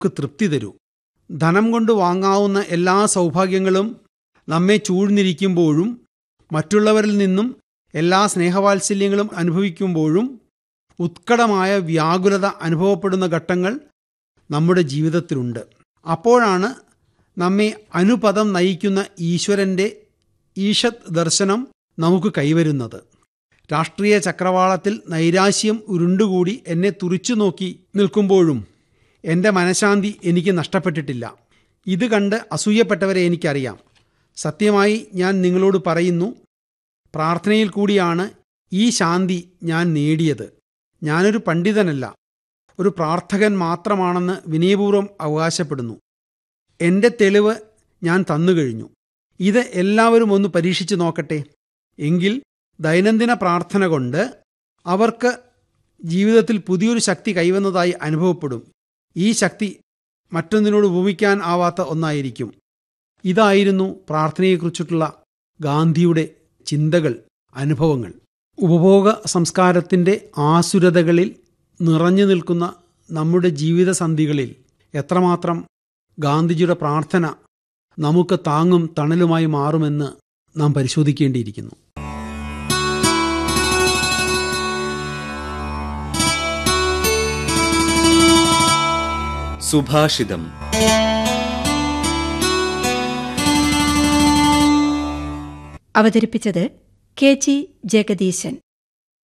നമുക്ക് തൃപ്തി തരൂ ധനം കൊണ്ട് വാങ്ങാവുന്ന എല്ലാ സൗഭാഗ്യങ്ങളും നമ്മെ ചൂഴ്ന്നിരിക്കുമ്പോഴും മറ്റുള്ളവരിൽ നിന്നും എല്ലാ സ്നേഹവാത്സല്യങ്ങളും അനുഭവിക്കുമ്പോഴും ഉത്കടമായ വ്യാകുലത അനുഭവപ്പെടുന്ന ഘട്ടങ്ങൾ നമ്മുടെ ജീവിതത്തിലുണ്ട് അപ്പോഴാണ് നമ്മെ അനുപദം നയിക്കുന്ന ഈശ്വരൻ്റെ ഈഷത് ദർശനം നമുക്ക് കൈവരുന്നത് രാഷ്ട്രീയ ചക്രവാളത്തിൽ നൈരാശ്യം ഉരുണ്ടുകൂടി എന്നെ തുറിച്ചു നോക്കി നിൽക്കുമ്പോഴും എൻ്റെ മനഃശാന്തി എനിക്ക് നഷ്ടപ്പെട്ടിട്ടില്ല ഇത് കണ്ട് അസൂയപ്പെട്ടവരെ എനിക്കറിയാം സത്യമായി ഞാൻ നിങ്ങളോട് പറയുന്നു പ്രാർത്ഥനയിൽ കൂടിയാണ് ഈ ശാന്തി ഞാൻ നേടിയത് ഞാനൊരു പണ്ഡിതനല്ല ഒരു പ്രാർത്ഥകൻ മാത്രമാണെന്ന് വിനയപൂർവ്വം അവകാശപ്പെടുന്നു എൻ്റെ തെളിവ് ഞാൻ തന്നു കഴിഞ്ഞു ഇത് എല്ലാവരും ഒന്ന് പരീക്ഷിച്ചു നോക്കട്ടെ എങ്കിൽ ദൈനംദിന പ്രാർത്ഥന കൊണ്ട് അവർക്ക് ജീവിതത്തിൽ പുതിയൊരു ശക്തി കൈവന്നതായി അനുഭവപ്പെടും ഈ ശക്തി മറ്റൊന്നിനോട് ഉപമിക്കാൻ ആവാത്ത ഒന്നായിരിക്കും ഇതായിരുന്നു പ്രാർത്ഥനയെക്കുറിച്ചിട്ടുള്ള ഗാന്ധിയുടെ ചിന്തകൾ അനുഭവങ്ങൾ ഉപഭോഗ സംസ്കാരത്തിൻ്റെ ആസുരതകളിൽ നിറഞ്ഞു നിൽക്കുന്ന നമ്മുടെ ജീവിതസന്ധികളിൽ എത്രമാത്രം ഗാന്ധിജിയുടെ പ്രാർത്ഥന നമുക്ക് താങ്ങും തണലുമായി മാറുമെന്ന് നാം പരിശോധിക്കേണ്ടിയിരിക്കുന്നു സുഭാഷിതം അവതരിപ്പിച്ചത് കെ ജി ജഗദീശൻ